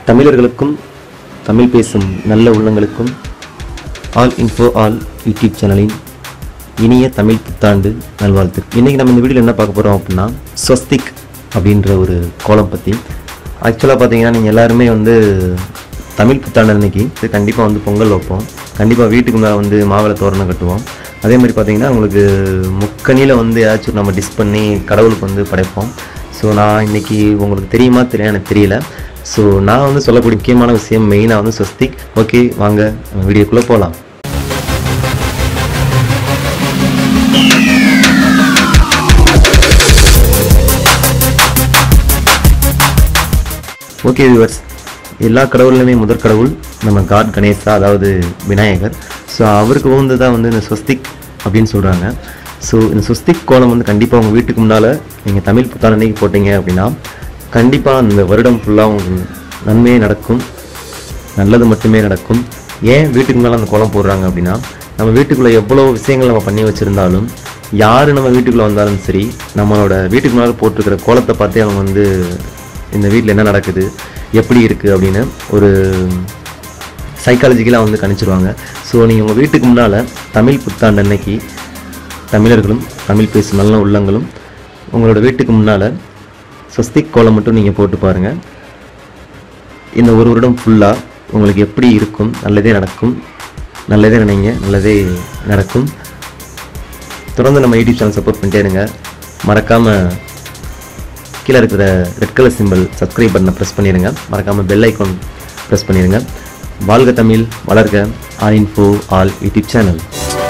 தமிழர்களுக்கும் தமிழ் பேசும் நல்ல உள்ளங்களுக்கும் ஆல் இன்ஃபோ ஆல் யூடியூப் சேனலின் இனிய தமிழ் புத்தாண்டு நல்வாழ்த்து இன்றைக்கி நம்ம இந்த வீடியோவில் என்ன பார்க்க போகிறோம் அப்படின்னா ஸ்வஸ்திக் அப்படின்ற ஒரு கோலம் பற்றி ஆக்சுவலாக பார்த்தீங்கன்னா நீங்கள் எல்லாருமே வந்து தமிழ் புத்தாண்டு அன்னைக்கு கண்டிப்பாக வந்து பொங்கல் வைப்போம் கண்டிப்பாக வீட்டுக்கு மேலே வந்து மாவிளை தோரணம் கட்டுவோம் அதே மாதிரி பார்த்தீங்கன்னா உங்களுக்கு முக்கணியில் வந்து ஏதாச்சும் நம்ம டிஸ் பண்ணி கடவுளுக்கு வந்து படைப்போம் ஸோ நான் இன்னைக்கு உங்களுக்கு தெரியுமா தெரியும் எனக்கு தெரியல ஸோ நான் வந்து சொல்லக்கூடிய முக்கியமான விஷயம் மெயினாக வந்து ஸ்வஸ்திக் ஓகே வாங்க நம்ம வீடியோக்குள்ளே போகலாம் ஓகே வியூவர்ஸ் எல்லா கடவுள்லையுமே முதற் கடவுள் நம்ம காட் கணேசா அதாவது விநாயகர் ஸோ அவருக்கு உகந்ததாக வந்து இந்த ஸ்வஸ்திக் அப்படின்னு சொல்கிறாங்க ஸோ இந்த ஸ்வஸ்திக் கோலம் வந்து கண்டிப்பாக உங்கள் வீட்டுக்கு முன்னால் நீங்கள் தமிழ் புத்தாண்டு அன்னைக்கு போட்டீங்க அப்படின்னா கண்டிப்பாக அந்த வருடம் ஃபுல்லாக உங்களுக்கு நன்மையே நடக்கும் நல்லது மட்டுமே நடக்கும் ஏன் வீட்டுக்கு மேலே அந்த கோலம் போடுறாங்க அப்படின்னா நம்ம வீட்டுக்குள்ளே எவ்வளோ விஷயங்கள் நம்ம பண்ணி வச்சுருந்தாலும் யார் நம்ம வீட்டுக்குள்ளே வந்தாலும் சரி நம்மளோட வீட்டுக்கு முன்னால் போட்டிருக்கிற கோலத்தை பார்த்தே அவங்க வந்து இந்த வீட்டில் என்ன நடக்குது எப்படி இருக்குது அப்படின்னு ஒரு சைக்காலஜிக்கலாக வந்து கணிச்சிருவாங்க ஸோ நீங்கள் உங்கள் வீட்டுக்கு முன்னால் தமிழ் புத்தாண்டு அன்னைக்கு தமிழர்களும் தமிழ் பேசும் நல்ல உள்ளங்களும் உங்களோட வீட்டுக்கு முன்னால் ஸ்வஸ்திக் கோலம் மட்டும் நீங்கள் போட்டு பாருங்கள் இந்த ஒரு வருடம் ஃபுல்லாக உங்களுக்கு எப்படி இருக்கும் நல்லதே நடக்கும் நல்லதே நினைங்க நல்லதே நடக்கும் தொடர்ந்து நம்ம யூடியூப் சேனல் சப்போர்ட் பண்ணிட்டே இருங்க மறக்காமல் கீழே இருக்கிற ரெட் கலர் சிம்பிள் சப்ஸ்கிரைப் பட்டனை ப்ரெஸ் பண்ணிடுங்க மறக்காமல் பெல் ஐக்கான் ப்ரெஸ் பண்ணிடுங்க வாழ்க தமிழ் வளர்க all info all YouTube channel